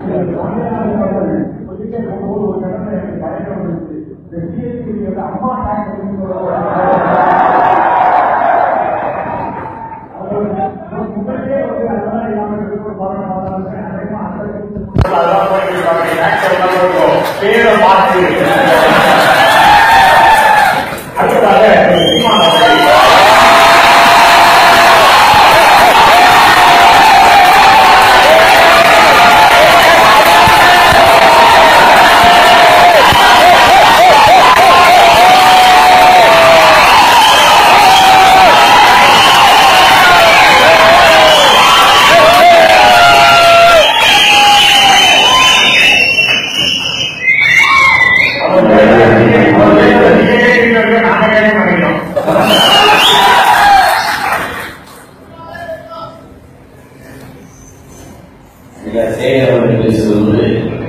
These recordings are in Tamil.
பேரை பார்த்து அடுத்ததாக சீமான் அவர்கள் மிக சேகரவர்கள் பேசுவது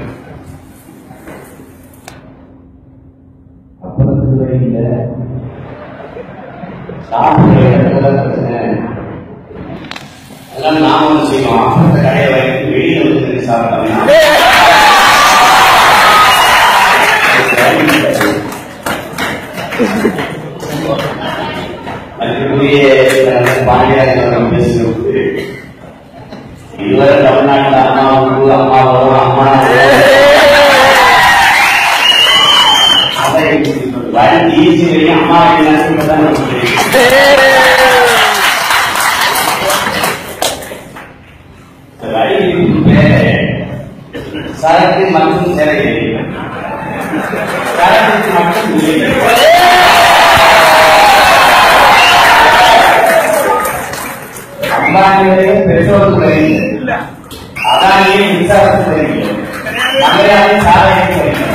அப்புறத்துல இல்ல சாப்பிடுற இடத்துல பிரச்சனை அதெல்லாம் நாம ஒண்ணு செய்வோம் அப்புறத்த கடையை வைத்து வெளியில வந்து நின்று சாப்பிட்டோம்னா அதுக்குரிய பாண்டியாஜி பேசுகிறது இதுவரை தமிழ்நாட்டில் அம்மா உண்டு அம்மா வரும் அம்மா அதை வரும் ஈஸி வரையும் அம்மா வீட்டுல தான் நமக்கு தெரியும். இந்த வரி விதிப்பு பேரு சரக்கு மற்றும் சேவை வரி. சரக்கு மற்றும் விலை. அம்பானியுடைய பெட்ரோல் குறைந்து அதானியே மின்சாரத்து குறைந்து மலையாளி சாலையை குறைந்து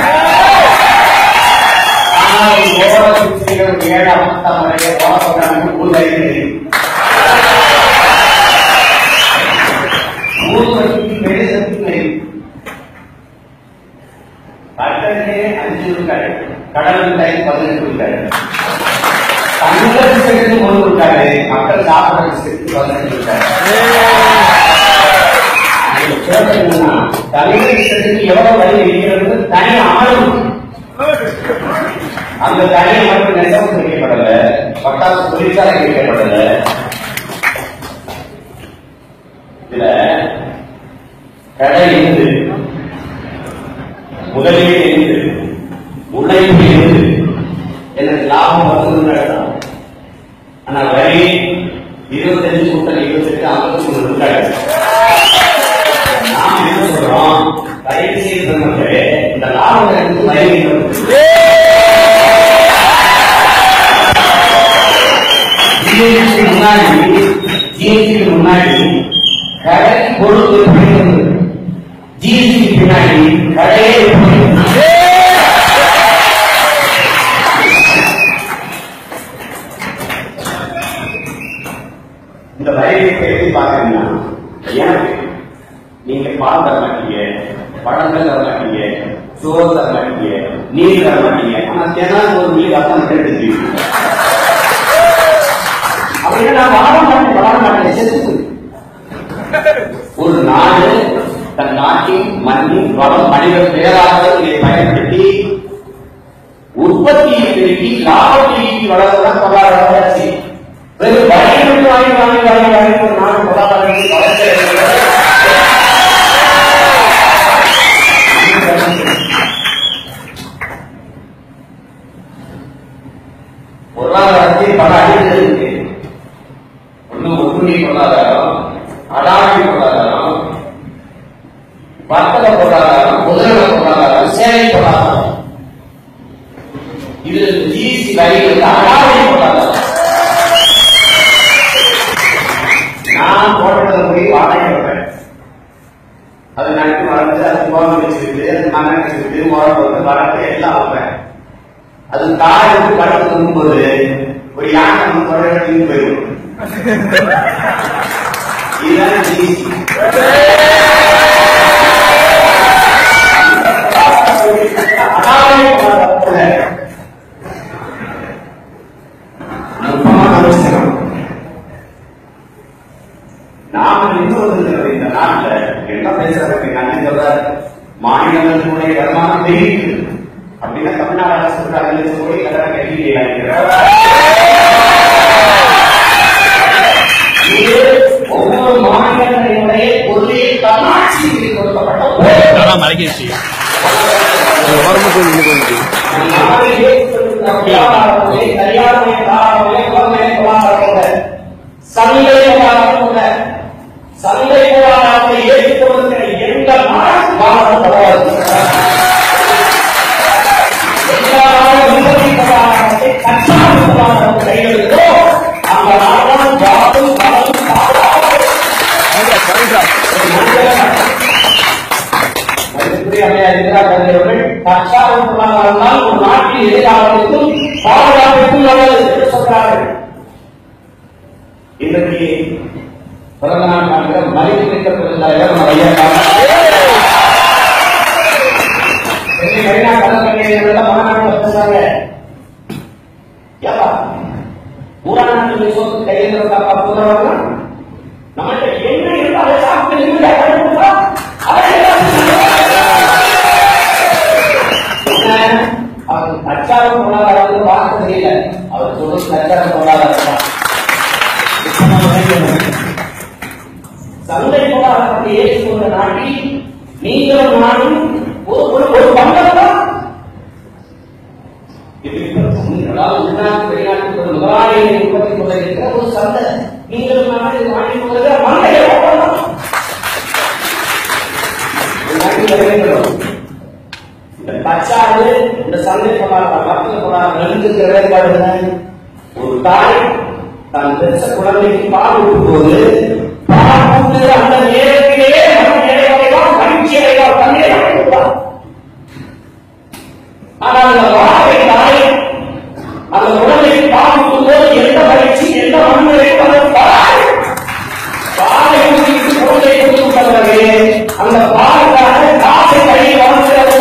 ஆனால் ஓர குச்சிகள் ஏழு அமர்த்தாம் முறையை ஓரப்படாமல் ஊழலை ஊழலுக்கு பெருசத்துக்கு பட்டத்திலே அஞ்சு ரூபாய் கடல் ரூபாய் பதினெட்டு ரூபாய் தங்களுக்கு சேர்த்து ஒரு இருக்காரு மக்கள் சாப்பிட சேர்த்து பதினெட்டு இருக்காரு தமிழகத்திற்கு எவ்வளவு வழி இருக்கிறது தனி அமலும் அந்த தனியை மட்டும் நெசவு வைக்கப்படல பட்டாசு தொழிற்சாலை வைக்கப்படல இதுல கடை இருந்து முதலீடு இருந்து உழைப்பு இருந்து எனக்கு லாபம் வருதுன்னு அர்த்தம். ஆனா வரி இருபத்தஞ்சு கூட்டல் இருபத்தெட்டு ஐம்பத்தி மூணு இருக்காது நாம் என்ன சொல்றோம் தயவு செய்து மக்களே இந்த லாபம் எடுத்து வரி ஜிஎஸ்டி முன்னாடி ஜிஎஸ்டி முன்னாடி கடை பொருள் விற்பனை இருந்தது ஜிஎஸ்டி பின்னாடி கடையே விற்பனை இருந்தது. இந்த வரியை எப்படி பாக்குறீங்கன்னா எனக்கு நீங்க பால் தர மாட்டீங்க பழங்கள் தர மாட்டீங்க சோறு தர மாட்டீங்க நீர் தர மாட்டீங்க ஆனா தினம் ஒரு மீன் அர்த்தம் எடுத்துருக்கீங்க அப்படின்னா நான் வாழ மாட்டேன் வாழ மாட்டேன் செத்து ஒரு நாடு தன் நாட்டின் மண்ணின் வளம் மனித பேராக இதை பயன்படுத்தி உற்பத்தியை பெருக்கி லாபத்தை வளர்வதான் பொருளாதார வளர்ச்சி வெறும் வரிகள் வாங்கி வாங்கி வாங்கி வாங்கி ஒரு நாடு பொருளாதாரத்தை வளர்ச்சி பொருளாதாரத்தில் பல அடிகள் இருக்கு ஒண்ணு ஒற்றுமை பொருளாதாரம் அடாமை பொருளாதாரம் வர்த்தக பொருளாதாரம் முதலீடு பொருளாதாரம் சேவை பொருளாதாரம் இது ஜிஎஸ்டி வரி வந்து அடாமை பொருளாதாரம் நான் போட்டதை போய் வாடகை வைப்பேன் அது நட்டு வளர்த்து அது கோலம் வச்சுக்கிட்டு அது மண்ணை வச்சுக்கிட்டு உரம் வந்து வளர்த்து எல்லாம் வைப்பேன் அது தாய் வந்து படுத்து தூங்கும்போது ஒரு யானை வந்து தொடர்ந்து போயிடும் இதுதான் ஜிஎஸ்டி அடாமை பொருளாதாரத்துல நுட்பமான அவசியம் நாம இன்னொரு இந்த நாட்டுல என்ன பேசுறது அண்ணன் சொல்றாரு மாநிலங்களுடைய வருமானம் பெருகிட்டு அப்படின்னா தமிழ்நாடு அரசு ஒரு ஐந்து லட்சம் கோடி கட்டண கட்டியிருக்கிறார் இது ஒவ்வொரு மாநிலங்களினுடைய கொள்கை தன்னாட்சியில் கொடுக்கப்பட்ட ஒரு அதெல்லாம் மறைக்கிடுச்சு ஓரமாக போய் நின்று போயிட்டு சந்தை போராட்டமுள்ள சந்தை போராட்டத்தை ஏற்றுக்கொள்கிற எந்த நாடும் பாரதம் கிடையாது எல்லா நாடும் உற்பத்தி போராட்டத்தை கச்சாடு போராட்டத்தை கையெழுத்தோ அந்த நாடும் ஜாதும் கடலும் மதிப்புக்குரிய அம்மையார் இந்திரா காந்தி அவர்கள் தற்சார்பு பொருளாதாரம் தான் ஒரு நாட்டின் எதிர்காலத்திற்கும் பாதுகாப்பிற்கும் நல்லது என்று சொல்கிறார்கள் இன்றைக்கு பிறந்த நாள் காண்கிற மதிப்பு மிக்க பிறந்தாயிரம் நம்ம ஐயா சென்னை மெரினா கடற்கரையில் மாநாட்டில் பேசுறாங்க ஏப்பா ஊராட்சி சொத்து கையில் இருந்தா பார்த்து நம்மகிட்ட என்ன இருக்கோ அதை சாப்பிட்டு நிம்மதியா கடந்துட்டா, அதை எல்லாம் என்ன? அவர் தற்சார்பு பொருளாதாரம் வந்து பார்க்க தெரியல அவர் சொல்றது தற்சார்பு பொருளாதாரம் தான் இப்ப நம்ம நினைக்கணும். சந்தை பொருளாதாரத்தை ஏற்றுக்கொண்ட நாட்டில் நீங்களும் நானும் ஒரு ஒரு ஒரு பங்கம் தான் அதாவது உள்நாட்டு வெளிநாட்டு ஒரு முதலாளியை உற்பத்தி கொள்ள இருக்கிற ஒரு சந்தை நீங்களும் நானும் இது வாங்கி கொள்கிற மந்தையை ஒப்பந்தம் இது வாங்கி வர வேண்டும். இந்த பச்சாடு இந்த சந்தை பொருளாதாரம் வர்த்தக பொருளாதாரம் ரெண்டுக்கு வேறுபாடு என்ன? ஒரு தாய் தன் பெற்ற குழந்தைக்கு பால் ஊட்டும் போது பால் ஊட்டுகிற அந்த நேரத்திலேயே மனம் நிறைவடைவான் மகிழ்ச்சி அடைவான் தண்ணீரை கொடுப்பான் ஆனால் அந்த வாழை தாய் அந்த குழந்தைக்கு பால் ஊட்டும் போது எந்த மகிழ்ச்சி எந்த மனநிலை பால் பாலை ஊட்டிட்டு குழந்தை கொடுத்து பிறகு அந்த பாலுக்காக காசை கையில் வளர்க்கிறது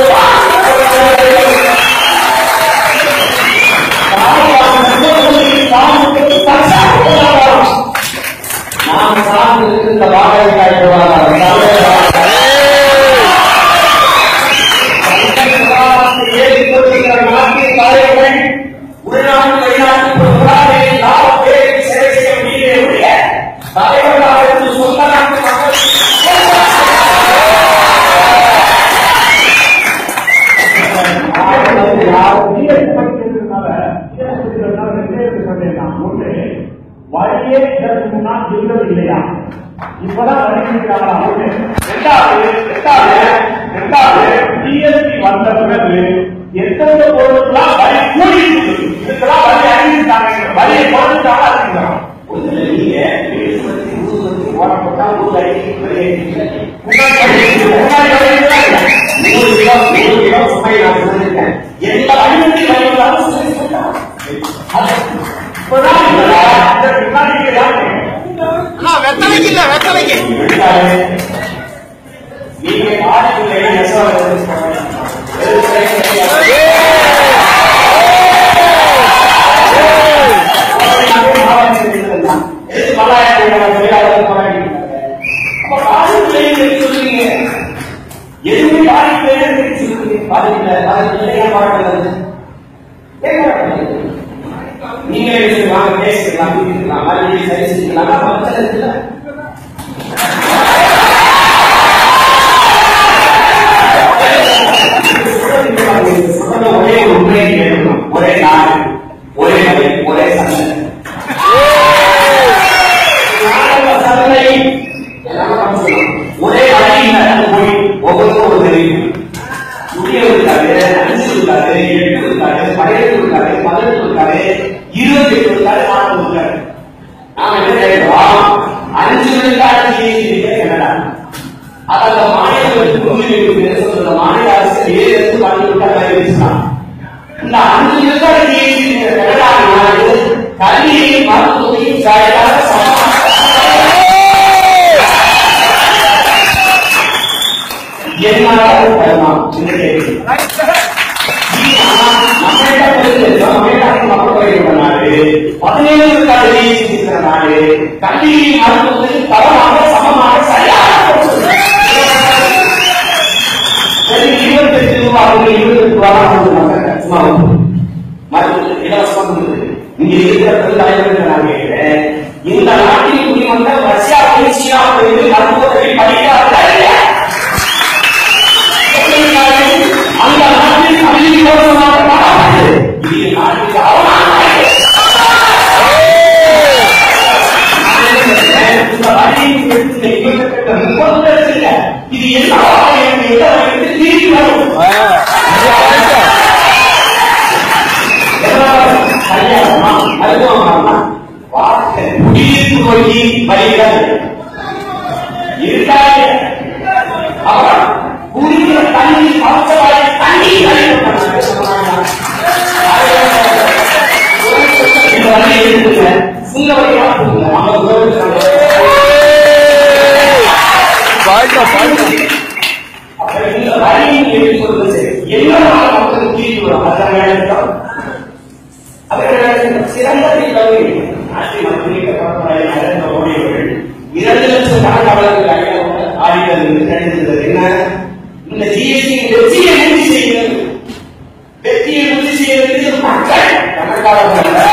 நாம் சார்ந்து இருக்கின்ற வாடகை உள்நாட்டு வெளிநாட்டு பொருளாதார லாப பேருக்கு சேவை செய்ய முடியவில்லை தலைவர்களாக இருந்து சொந்த நாட்டு மக்கள் வழியே இதற்கு முன்னால் இருந்தது இல்லையா இப்பதான் வழிக்கிறாங்களா ஒண்ணு ரெண்டாவது ரெண்டாவது ரெண்டாவது ஜிஎஸ்டி வந்த பிறகு எந்தெந்த பொருளுக்கெல்லாம் வரி கூடி இருக்குது. இதுக்கெல்லாம் வரி அறிவித்தாங்க வரியை குறைஞ்சாலும் அறிவிக்கிறாங்க ஒண்ணுல நீங்க பேசுவதற்கு ஊதுவதற்கு ஓடப்பட்டா ஊர் அடிக்கடி வெளியேறீங்க. முன்னாடி வரி- முன்னாடி வரி இருந்தாங்க. நூறு கிலோ நூறு கிலோ சுமை நான் சொல்லியிருக்கேன் எந்த அழிவுக்கு வழிவந்தாலும் சொல்லி சொன்னாங்க. அது இப்பதான் இந்த இந்த முன்னாடி யாரு வெத்தலைக்கு இல்ல வெத்தலைக்கு நீங்க ஆடவில்லை நெசவாளர்கள் எதுவுமே பாதிக்கல பாதிக்கல பாதிக்கல ஏன் பாதிக்கல ஏன் பாதிக்கல நீங்களே வாங்க பேசிக்கலாம் பேசிக்கலாம் மறுபடியும் சரி செஞ்சுக்கலாம் ஆனா பிரச்சனை இருக்குல்ல ஒரே உண்மையை கேட்கணும் ஒரே நாடு ஒரே மொழி ஒரே சந்தை நாடக சந்தை எல்லாம் நம்ம சொல்லணும். ஒரே வழியில் நடந்து போய் ஒவ்வொருத்தரும் ஒரு தெரியும் புதிய இருக்காரு அஞ்சு இருக்காரு எட்டு இருக்காரு பதினெட்டு இருக்காரு பதினெட்டு இருக்காரு இருபத்தி எட்டு இருக்காரு நாற்பது இருக்காரு நாம என்ன கேட்கிறோம் அஞ்சு விழுக்காடு ஜிஎஸ்டி என்னடா அது அந்த மாநிலங்களுக்கு முன்னுரிமை சொல்ற மாநில அரசு ஏழு எடுத்து பண்ணி விட்டா வரி வச்சுக்கலாம் இந்த அஞ்சு விழுக்காடு ஜிஎஸ்டி கனடா நாடு கல்வியையும் மருத்துவத்தையும் சரியாக சமமாக என்னால பெறலாம் இந்த கேள்வி பதினேழு விழுக்காடு ஜிஎஸ்டி இருக்கிற நாடு கல்வியையும் மருத்துவத்தையும் தரமாக சமமாக சரியாக சும்மா வந்து மருந்து இலவசமா கொடுக்குது இங்க இருக்கிற பெருந்தலைவர்கள் நான் கேட்கிறேன் இந்த நாட்டின் குடிமக்கள் ரஷ்யா சீனா போயிட்டு மருத்துவத்தை படிக்கிறார்கள் இல்லையா? அந்த நாட்டில் தமிழ் இலவசமாக பாடப்படுது. இது நாட்டுக்கு அவமானம் இந்த வழியில் எடுத்த இவர்களுக்கு முப்பது லட்சம் இல்ல. இது என்ன ஆலயம் என்று திரும்பி வரும் கல்யாணமா மருத்துவமா வாழ்க்கை குடியிருப்பு நோக்கி வருகிறது இருக்காது அவர் குடிக்கிற தண்ணி பச்சவாய் தண்ணி பாய்க்கா பாய்க்கா இந்த வழியில் எப்படி சொல்றது என்ன மக்கள் தீர்வு வரும் அதான் வேணும் அவர்கள் சிறந்த கல்வி நாட்டின் மக்களுக்கு நரேந்திர மோடி அவர்கள் இரண்டு லட்சம் கணக்காளர்கள் அடையாளம் ஆடிட்டது கிடைத்தது என்ன இந்த ஜிஎஸ்டி வெற்றியை உறுதி செய்கிறது வெற்றியை உறுதி செய்கிறது மக்கள் கணக்காளர்கள் அல்ல.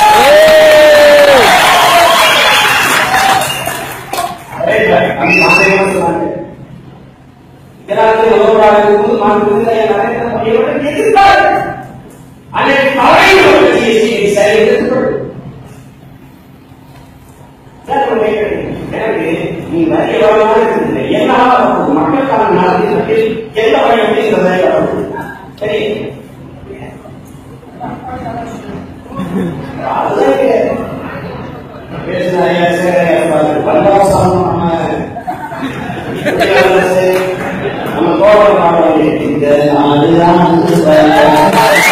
அதே போல, அந்த மாநில சொன்னாங்க இதனால உறவுகளாக இருக்கும்போது மாநில நரேந்திர மோடி அவர்கள் எதிர்த்தார்கள் அன்னைக்கு மறைவு ஜிஎஸ்டி சரி எடுத்துக்கொள் எனக்கு நீ வரி எவ்வளவு இருக்குது என்ன மக்களுக்கான நலத்திட்டத்தில் எந்த வழி அப்படிங்கிறத சரி அதுதான் பேசுனாரியா சரி வந்தவசம் நம்ம நம்ம தோட்டம் பாடுவாங்க இந்த நாடுதான்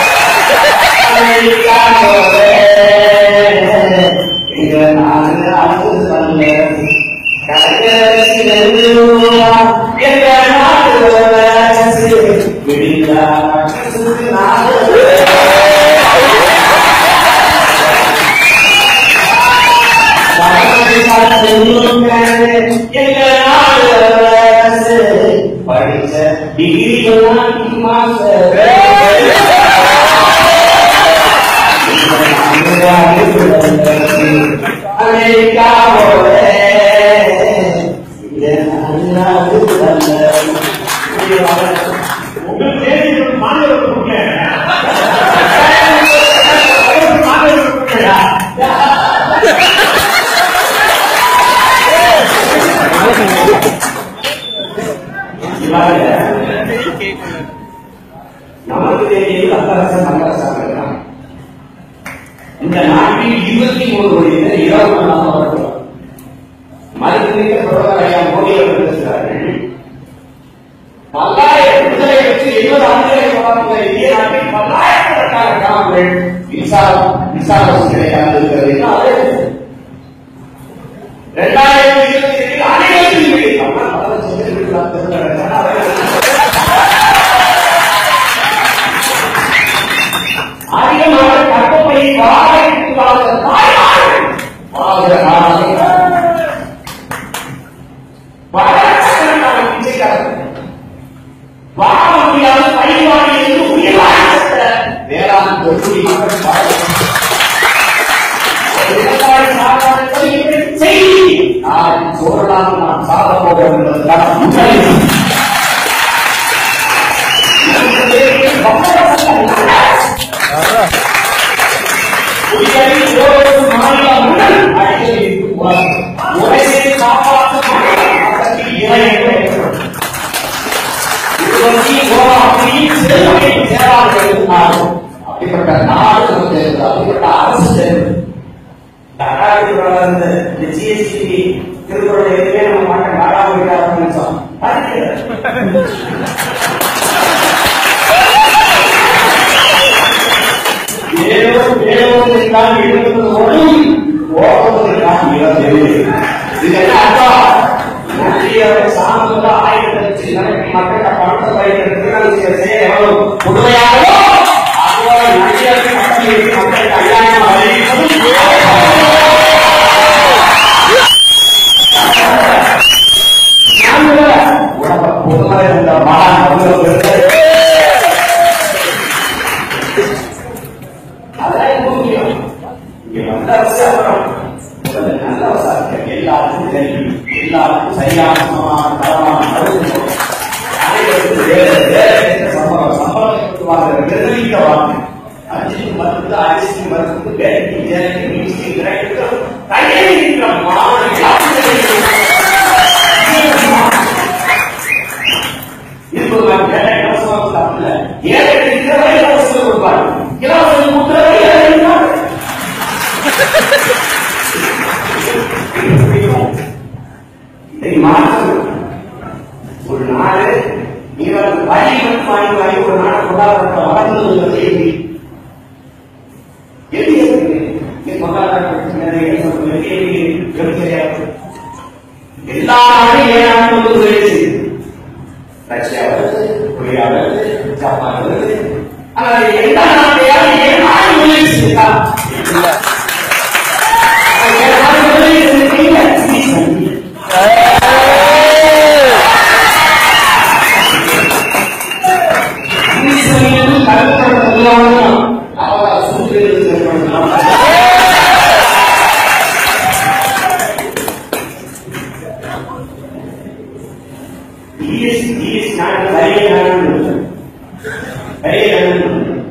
படிச்ச டிகிரி மாசம் உங்கள் தேதி மாநிலத்துக்கு கொடுக்கல. மாநிலத்துக்கு கொடுக்கல. நமக்கு தேவையில் அந்தரசன் அந்தரசாக இருக்கிறான் இந்த நாட்டில் இருபத்தி மூணு கோடி பேர் இருபத்தி நாலாம் வருடம் மருத்துவ பிரதமர் ஐயா மோடி அவர்கள் பேசுகிறார்கள் பல்லாயிரம் விடுதலை பெற்று எழுபது ஆண்டுகளை கொண்டாடுகிற இந்திய நாட்டில் பல்லாயிரக்கணக்கான கிராமங்கள் மின்சாரம் மின்சார வசதி கிடைக்காமல் இருக்கிறது என்று அதே இரண்டாயிரத்தி இருபத்தி எட்டில் அனைவரும் வீடு நம்ம பல லட்சம் பேர் வீடு தான் திறந்து அதிகமாக கற்பப்பை வாழைக்கு வாழ்ந்த தாய்மார்கள் வாழ்கிற நாடாக பலலட்சக்கணக்கான பிச்சைக்காரர்கள் வாழ முடியாத பழிவாடி என்று உயிராக வேளாண் தொழில் மக்கள் வாழ விவசாய சாதாரண செய்தி நான் சோழனாக நான் சாத போகிறேன் என்பதற்கான முன்னறிவு உயரில் ஓரொரு மாநில மன்னன் அடிக்கடி உரையை காப்பாற்றும் மக்களுக்கு இறைவனை இருபத்தி ஓராம் சிறுவனை சேராக இருந்தாலும் அப்படிப்பட்ட நாடு நமக்கு இருந்தது. அப்படிப்பட்ட அரசு இருந்தது. இந்த அடாவடி வளர்ந்த இந்த ஜிஎஸ்டி திருக்குறள் எதுவுமே நம்ம மாட்ட நாடாக விட்டார் நினைச்சோம் அதுக்கு ஏதோ வேறொன்றிற்காக இருப்பது ஒன்றும் ஓடுவதற்காக இருந்தது இது என்ன அர்த்தம் நன்றியோட சாமந்த ஆயிரத்தி நடக்கும் மக்கள் பணத்தை பயன்படுத்தி செய்ய எவ்வளவு புதுமையாகவோ அதோட நன்றியோட மக்கள் மக்களுக்கு அநியாயம் அறிவிப்பது உடம்ப புதுமை இருந்த மகன் ஒரு நாடு நீங்க வரி மட்டும் வாங்கி வாங்கி ஒரு நாடு கொண்டாடுற வளர்ந்து எப்படி எப்படி இருக்கு? நீ பொருளாதார பிரச்சனை என்ன சொல்றது? எப்படி எப்படி சரியாகும்? எல்லா நாடும் ஏன் நாடு வந்து உதவி செய்யுது ரஷ்யா வருது கொரியா வருது ஜப்பான் வருது ஆனால் எல்லா நாட்டையாவது ஏன் நாடு உதவி செய்யுதா இல்ல ஏன் நாடு உதவி செய்யுது? இல்லை. இங்கிலீஷ் கருத்து இல்லாமல் அவ சூழ்நிலை டிஎஸ் டிஎஸ் நாட்டு வரிய நாடு வரிய நாடு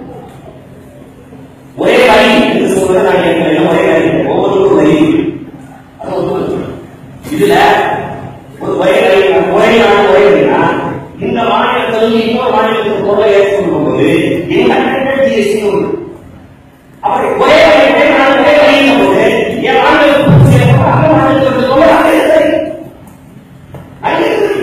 ஒரே வரி என்று சொல்றது நான் கேட்கிறேன் ஒரே வரி ஒவ்வொருவரும் வரி அது ஒன்று. இதுல ஒரு ஒரே வரி ஒரே நாடு ஒரே வரினா இந்த மாநிலத்தில் இன்னொரு மாநிலத்துக்கு பொருளை ஏற்றுக்கொள்ளும் போது என்ன ஜிஎஸ்டி ஒன்று அப்படி ஒரே வரி ஒரே நாடு ஒரே வரியின் போது என் மாநிலத்துக்கு சேர்ந்து அந்த மாநிலத்துக்கு பொருளை அதே சரி அதே சரி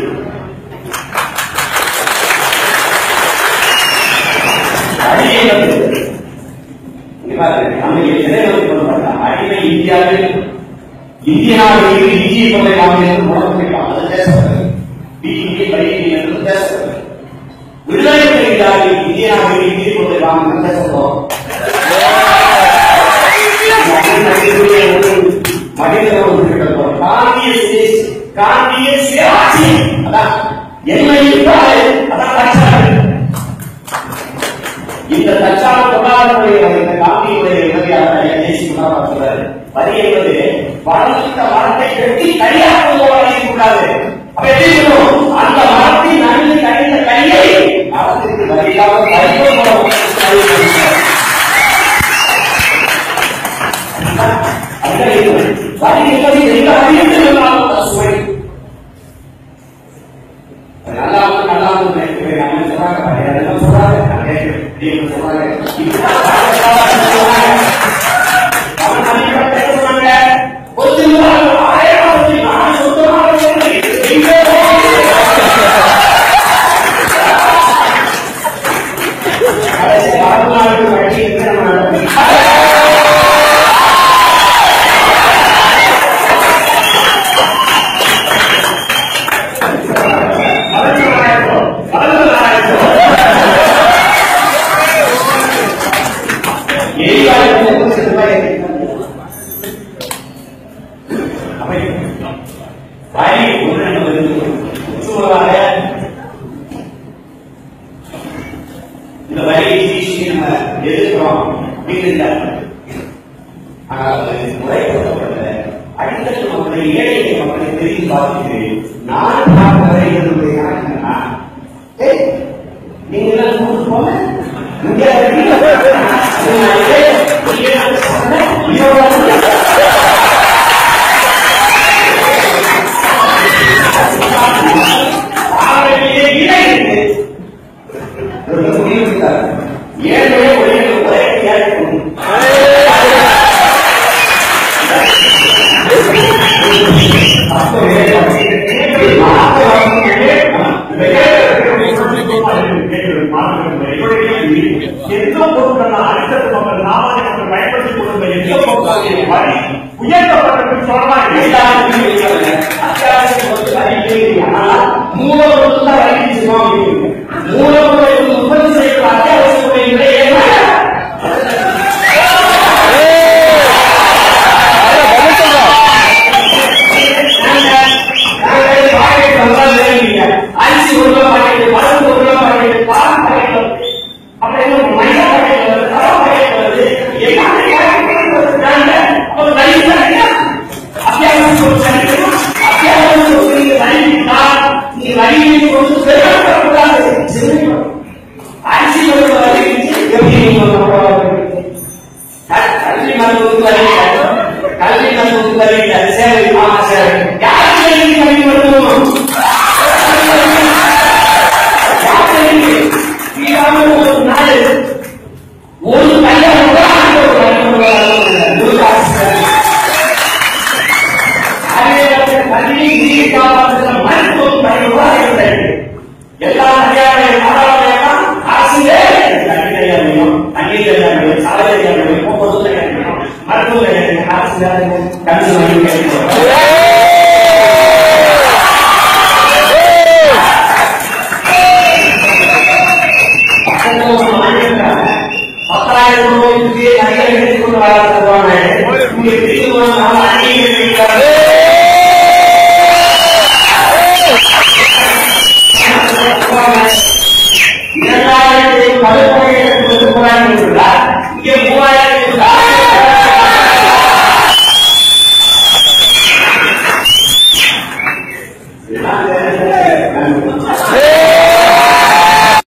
அடிமை வந்து இங்க பாருங்க, நம்ம எதை நோக்கி கொள்ளப்பட்டோம்? அடிமை இந்தியாவில் இந்தியாவில் இந்திய கொள்ளை மாநிலம் முடக்கிட்டோம் அது தேசப்பட்டது பிஜேபி பைபி என்று தேசப்பட்டது விடுதலை இந்தியாவில் இந்தியாவில் இந்திய கொள்ளை மாநிலம் தேசப்போம் காந்திய சுதேசி காந்திய சுயாட்சி அதான் என்ன இருந்தால் அதான் கட்சாடு இந்த தற்சால பொருளாதாரத்துடைய இந்த காந்தியுடைய உதவியாளர் தேசிய குமாரா சொல்றாரு வரி என்பது வளர்ந்த மரத்தை வெட்டி கையாக கூடாது அப்ப எப்படி இருக்கணும் அந்த மரத்தின் நன்கு கழிந்த கையை மரத்திற்கு வரியாக பறிப்போம் வரி என்பது எந்த வரியும் சுவை நல்லா வந்து நல்லா வந்து நினைக்கிறேன் நம்ம சொல்றாங்க பாரு, அதெல்லாம் சொல்றாங்க நான் கேட்கிறேன் நீங்க சொல்றாங்க இப்பதான் சொல்றாங்க. அவன் அதிகமா பேச சொன்னாங்க கொஞ்சம் நாள் ஆயிரம் வருஷம் நான் சொந்தமாக சொல்றேன். எங்கே கடைசி வரலாறு வழி என்று நம்ம நடத்தணும். இந்த வரியை வீசி நம்ம எதிர்க்கிறோம் அப்படின்னு இல்லை. ஆனால் அது முறைப்படுத்தப்பட்ட அடித்தட்டு மக்களை ஏழை மக்களை தெரியும் பார்த்து நான் பார்க்கிறதை என்னுடைய கணக்கு என்னன்னா, ஏய், நீங்க எல்லாம் கூட்டு போங்க இங்கே இருக்கீங்க. நீங்க அங்கே, இங்கே நான் சொன்னேன், இதோட ஆகவே இணை ஒரு முடிவு எடுத்தார். ஏழை ஒரே ஒரே கேட்கும் எந்த பொருட்கள் அடித்தட்டு மக்கள் நாமாதி மக்கள் பயன்படுத்திக் கொள்ளும் எந்த பொருட்கள் வரி உயர்த்தப்பட்டது சொல்லலாம் எல்லாருக்கும் இருக்கிறது. அத்தியாவசிய பொருட்கள் அதிகம் ஆனால் மூலப்பொருள் தான் அதிகரிச்சுக்கணும் அப்படின்னு. மூலப்பொருளை உற்பத்தி செய்யக்கூடிய அத்தியாவசிய பொருளின் விலை என்ன? அரிசி ஒரு கிலோ பாக்கெட் பருப்பு ஒரு கிலோ பாக்கெட் பால் பாக்கெட் அப்படின்னு மைதா பாக்கெட் வருது ரவா பாக்கெட் வருது எல்லாமே பாக்கெட் வருது அப்போ வரி சரியா அத்தியாவசிய ஒரு சரியா அத்தியாவசிய ஒரு நீங்க வரி விட்டால் நீ வரியை கொண்டு பெருமைப்படக்கூடாது அரிசி ஒரு வரி எப்படி நீங்க கல்வி மருத்துவத்துக்கு வரீங்க கல்வி மருத்துவத்துக்கு வரீங்க சேவை ஆமா சேவை யாருக்கு கல்வி மருத்துவம் ஒரு நாள் ஒரு கல்யாணம் கூட ஆண்டு ஒரு கல்யாணம் ஒரு காசு அதே பள்ளி நீர் காப்பாற்றுகிற மருத்துவம் பயனுள்ளதாக இருந்தது கண்டு மணி கேட்கிறோம்